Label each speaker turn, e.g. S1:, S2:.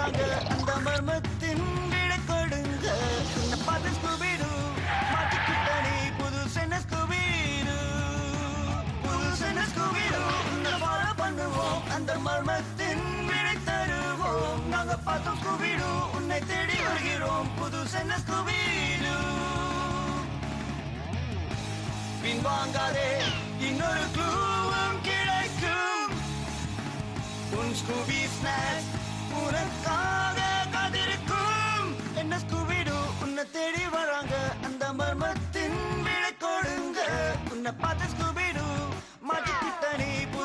S1: வராங்க அந்த மர்மத்தின் விடை கொடுங்க உன்னை பார்த்து ஸ்கூபிடு மாட்டிக்கிட்ட நீ புது சென்ன ஸ்கூபிடு புது சென்ன ஸ்கூபிடு உன்னை ஃபாலோ பண்ணுவோம் அந்த மர்மத்தின் விடை தருவோம் நாங்க பார்த்தோம் ஸ்கூபிடு உன்னை தேடி வருகிறோம் புது சென்ன ஸ்கூபிடு பின்வாங்காதே இன்னொரு க்ளூவும் கிடைக்கும் உன் ஸ்கூபி ஸ்நாக்ஸ் உனக்காக காத்திருக்கும் என்ன ஸ்கூபிடு உன்னை தேடி வராங்க அந்த மர்மத்தின் விடை கொடுங்க உன்னை பார்த்த ஸ்கூபிடு மாட்டிக்கிட்ட நீ